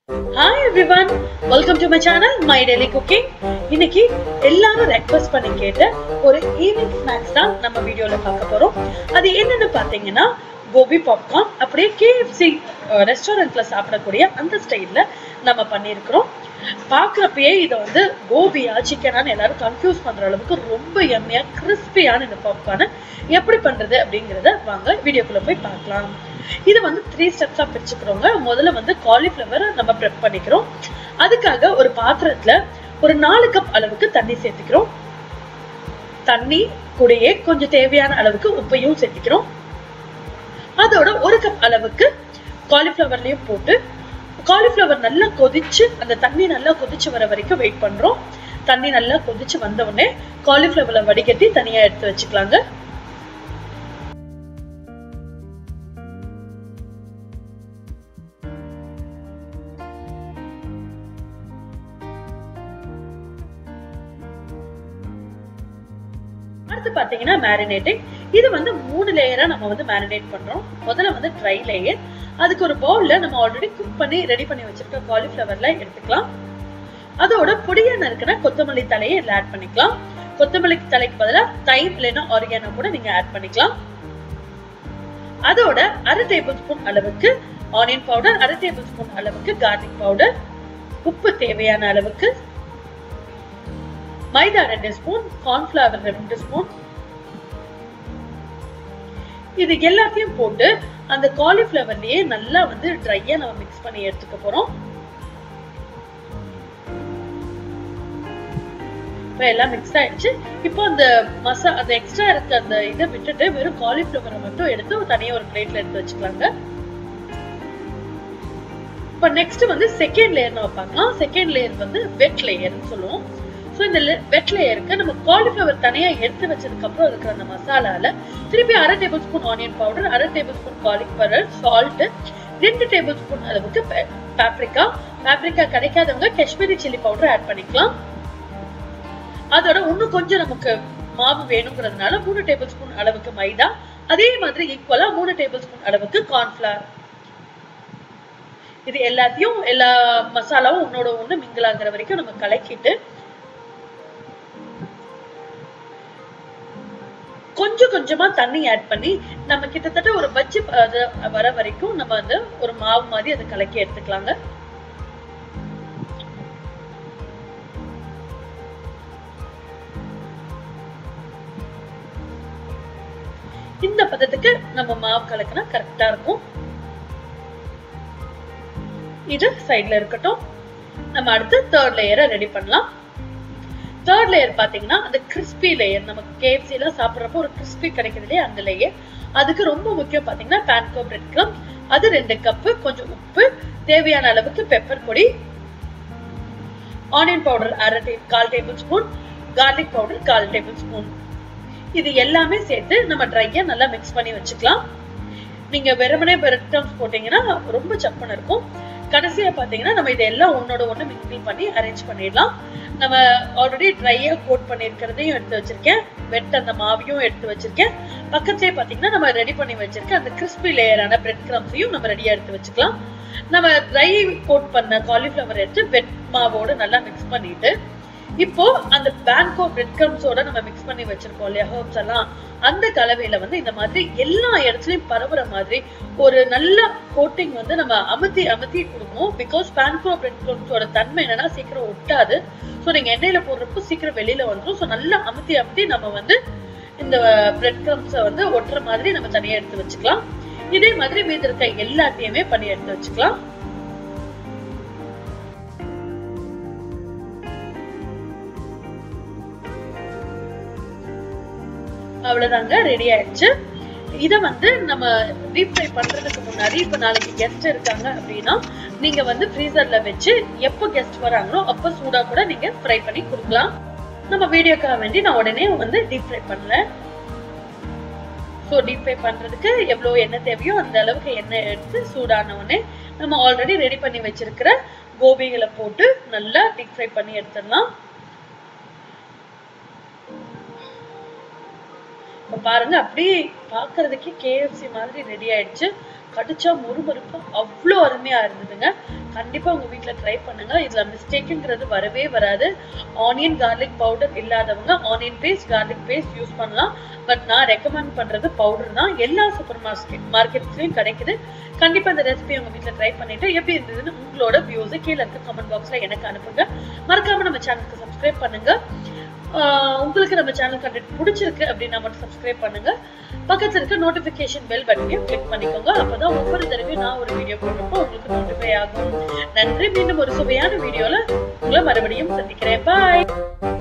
hi everyone welcome to my channel my daily cooking இன்னைக்கு எல்லாரும் request பண்ணி கேட்ட ஒரு ஈவினிங் ஸ்நாக்ஸ் தான் நம்ம வீடியோல பார்க்க போறோம் அது என்னன்னு பாத்தீங்கன்னா கோபி பாப்கார்ன் அப்படியே கேஎஃப்சி ரெஸ்டாரண்ட்ல சாப்பிடக்கூடிய அந்த ஸ்டைல்ல நம்ம பண்ணியிருக்கிறோம் பார்க்குறப்பயே இதை வந்து கோபியா சிக்கனான்னு எல்லாரும் கன்ஃபியூஸ் பண்ற அளவுக்கு ரொம்ப எம்மையா கிறிஸ்பியான இந்த பாப்கார்னை எப்படி பண்றது அப்படிங்கிறத வாங்க வீடியோக்குள்ள போய் பார்க்கலாம் இது வந்து த்ரீ ஸ்டெப்ஸா பிரிச்சுக்கிறோங்க முதல்ல வந்து காலிஃப்ளவர் நம்ம ப்ரெப் பண்ணிக்கிறோம் அதுக்காக ஒரு பாத்திரத்துல ஒரு நாலு கப் அளவுக்கு தண்ணி சேர்த்துக்கிறோம் தண்ணி கூடயே கொஞ்சம் தேவையான அளவுக்கு உப்பையும் சேர்த்துக்கிறோம் அதோட ஒரு கப் அளவுக்கு காலிஃப்ளவர்லயும் போட்டு காலிஃப்ளவர் நல்லா கொதிச்சு அந்த தண்ணி நல்லா கொதிச்சு வர வரைக்கும் வெயிட் பண்றோம் தண்ணி நல்லா கொதிச்சு வந்த உடனே காலிஃப்ளவரை வடிகட்டி தனியா எடுத்து வச்சுக்கலாங்க அடுத்து பாத்தீங்கன்னா மேரினேட்டிங் இது வந்து மூணு லேயரா நம்ம வந்து மேரினேட் பண்றோம் முதல்ல வந்து ட்ரை லேயர் அதுக்கு ஒரு பவுல்ல நம்ம ஆல்ரெடி குக் பண்ணி ரெடி பண்ணி வச்சிருக்க காலிஃபிளவர்ல எடுத்துக்கலாம் அதோட பொடியா நறுக்கின கொத்தமல்லி தலையை இதுல ஆட் பண்ணிக்கலாம் கொத்தமல்லி தலைக்கு பதிலா தைம் இல்லைன்னா ஆரிகானோ கூட நீங்க ஆட் பண்ணிக்கலாம் அதோட அரை டேபிள் ஸ்பூன் அளவுக்கு ஆனியன் பவுடர் அரை டேபிள் ஸ்பூன் அளவுக்கு கார்லிக் பவுடர் உப்பு தேவையான அளவுக்கு மைதா ரெண்டு ஸ்பூன் கார்ன்ஃபிளவர் ரெண்டு ஸ்பூன் இது எல்லாத்தையும் போட்டு அந்த காலிஃபிளவர்லயே நல்லா வந்து ட்ரையா நம்ம மிக்ஸ் பண்ணி எடுத்துக்க போறோம் இப்போ எல்லாம் மிக்ஸ் ஆயிடுச்சு இப்போ அந்த மசா அந்த எக்ஸ்ட்ரா இருக்க அந்த இதை விட்டுட்டு வெறும் காலிஃபிளவரை மட்டும் எடுத்து தனியா ஒரு பிளேட்ல எடுத்து வச்சுக்கலாங்க இப்போ நெக்ஸ்ட் வந்து செகண்ட் லேயர் நம்ம பார்க்கலாம் செகண்ட் லேயர் வந்து வெட் லேயர்னு சொல்லுவோம் ஸோ இந்த வெட் லேயருக்கு நம்ம காலிஃப்ளவர் தனியாக எடுத்து வச்சதுக்கு அப்புறம் இருக்கிற அந்த மசாலால திருப்பி அரை டேபிள் ஸ்பூன் ஆனியன் பவுடர் அரை டேபிள் ஸ்பூன் காலிஃப்ளவர் சால்ட் ரெண்டு டேபிள் ஸ்பூன் அளவுக்கு பேப்ரிக்கா பேப்ரிக்கா கிடைக்காதவங்க காஷ்மீரி சில்லி பவுடர் ஆட் பண்ணிக்கலாம் அதோட இன்னும் கொஞ்சம் நமக்கு மாவு வேணுங்கிறதுனால மூணு டேபிள் ஸ்பூன் அளவுக்கு மைதா அதே மாதிரி ஈக்குவலா மூணு டேபிள் ஸ்பூன் அளவுக்கு கார்ன்ஃபிளவர் இது எல்லாத்தையும் எல்லா மசாலாவும் உன்னோட ஒண்ணு மிங்கிள் ஆகுற வரைக்கும் நம்ம கலக்கிட்டு கொஞ்சம் கொஞ்சமா தண்ணி ஆட் பண்ணி நம்ம கிட்டத்தட்ட ஒரு பஜ்ஜி வர வரைக்கும் நம்ம வந்து ஒரு மாவு மாதிரி அதை கலக்கி எடுத்துக்கலாங்க இந்த பதத்துக்கு நம்ம மாவு கலக்கினா கரெக்டா இருக்கும் இது சைட்ல இருக்கட்டும் நம்ம அடுத்து தேர்ட் லேயரை ரெடி பண்ணலாம் தேர்ட் லேயர் பாத்தீங்கன்னா அந்த கிறிஸ்பி லேயர் நமக்கு கேஎஃப்சி எல்லாம் சாப்பிட்றப்போ ஒரு கிறிஸ்பி கிடைக்குது இல்லையா அந்த லேயர் அதுக்கு ரொம்ப முக்கியம் பாத்தீங்கன்னா பேன்கோ பிரெட் கிரம் அது ரெண்டு கப்பு கொஞ்சம் உப்பு தேவையான அளவுக்கு பெப்பர் பொடி ஆனியன் பவுடர் அரை டே கால் டேபிள் ஸ்பூன் கார்லிக் பவுடர் கால் டேபிள் ஸ்பூன் இது எல்லாமே சேர்த்து நம்ம ட்ரையா நல்லா மிக்ஸ் பண்ணி வச்சுக்கலாம் நீங்க வெறுமனே பிரெட் கிரம்ஸ் போட்டீங்கன்னா ரொம்ப சப்புன்னு இருக்கும் கடைசியா பாத்தீங்கன்னா நம்ம இதெல்லாம் ஒன்னோட ஒண்ணு மிக்ஸ் பண்ணி அரேஞ்ச் பண்ணிடலாம் நம்ம ஆல்ரெடி ட்ரையா கோட் பண்ணிருக்கிறதையும் எடுத்து வச்சிருக்கேன் வெட் அந்த மாவையும் எடுத்து வச்சிருக்கேன் பக்கத்துலயே பாத்தீங்கன்னா நம்ம ரெடி பண்ணி வச்சிருக்க அந்த கிறிஸ்பி லேயரான பிரெட் கிரம்ஸையும் நம்ம ரெடியா எடுத்து வச்சுக்கலாம் நம்ம ட்ரை கோட் பண்ண காலிஃபிளவர் எடுத்து வெட் மாவோட நல்லா மிக்ஸ் பண்ணிட்டு இப்போ அந்த பேங்கோ பிரெட் கிரம்ஸோட நம்ம மிக்ஸ் பண்ணி வச்சிருக்கோம் இல்லையா ஹர்ப்ஸ் எல்லாம் அந்த கலவையில வந்து இந்த மாதிரி எல்லா இடத்துலயும் பரவுற மாதிரி ஒரு நல்ல கோட்டிங் வந்து நம்ம அமுத்தி அமுத்தி கொடுக்கணும் பிகாஸ் பேன்கோ பிரெட் கிரம்ஸோட தன்மை என்னன்னா சீக்கிரம் ஒட்டாது ஸோ நீங்க எண்ணெயில போடுறப்போ சீக்கிரம் வெளியில வந்துடும் ஸோ நல்லா அமுத்தி அமுத்தி நம்ம வந்து இந்த பிரெட் கிரம்ஸை வந்து ஒட்டுற மாதிரி நம்ம தனியா எடுத்து வச்சுக்கலாம் இதே மாதிரி மீதி இருக்க எல்லாத்தையுமே பண்ணி எடுத்து வச்சுக்கலாம் அவ்வளவுதாங்க ரெடி ஆயிடுச்சு இத வந்து நம்ம டீப் ஃப்ரை பண்றதுக்கு முன்னாடி இப்ப நாளைக்கு கெஸ்ட் இருக்காங்க அப்படின்னா நீங்க வந்து ஃப்ரீசர்ல வச்சு எப்போ கெஸ்ட் வராங்களோ அப்ப சூடா கூட நீங்க ஃப்ரை பண்ணி கொடுக்கலாம் நம்ம வீடியோக்காக வேண்டி நான் உடனே வந்து டீப் ஃப்ரை பண்ணல ஸோ டீப் ஃப்ரை பண்றதுக்கு எவ்வளவு எண்ணெய் தேவையோ அந்த அளவுக்கு எண்ணெய் எடுத்து சூடான உடனே நம்ம ஆல்ரெடி ரெடி பண்ணி வச்சிருக்கிற கோபிகளை போட்டு நல்லா டீப் ஃப்ரை பண்ணி எடுத்துடலாம் இப்போ பாருங்க அப்படியே பார்க்கறதுக்கே கேஎஃப்சி மாதிரி ரெடி ஆயிடுச்சு கடிச்சா முறுமுறுப்பு அவ்வளோ அருமையா இருந்ததுங்க கண்டிப்பா உங்க வீட்ல ட்ரை பண்ணுங்க இதுல மிஸ்டேக்குங்கிறது வரவே வராது ஆனியன் கார்லிக் பவுடர் இல்லாதவங்க onion paste garlic paste use பண்ணலாம் பட் நான் ரெக்கமெண்ட் பண்றது பவுடர் தான் எல்லா சூப்பர் மார்க்கெட் மார்க்கெட்ஸ்லயும் கிடைக்குது கண்டிப்பா இந்த ரெசிபி உங்க வீட்ல ட்ரை பண்ணிட்டு எப்படி இருந்ததுன்னு உங்களோட வியூஸ் கீழே இருக்க கமெண்ட் பாக்ஸ்ல எனக்கு அனுப்புங்க மறக்காம நம்ம சேனலுக்கு சப்ஸ்கிரைப் பண்ணுங்க ஆஹ் உங்களுக்கு நம்ம சேனல் கண்டென்ட் பிடிச்சிருக்கு அப்படின்னா மட்டும் சப்ஸ்கிரைப் பண்ணுங்க பக்கத்துல இருக்க நோட்டிபிகேஷன் பெல் பட்டனையும் கிளிக் பண்ணிக்கோங்க அப்பதான் ஒவ்வொரு தடவையும் நான் ஒரு வீடியோ போடுறப்போ உங்களுக்கு நோட்டிஃபை ஆகும் நன்றி மீண்டும் ஒரு சுவையான வீடியோல உங்களை மறுபடியும் சந்திக்கிறேன் பாய்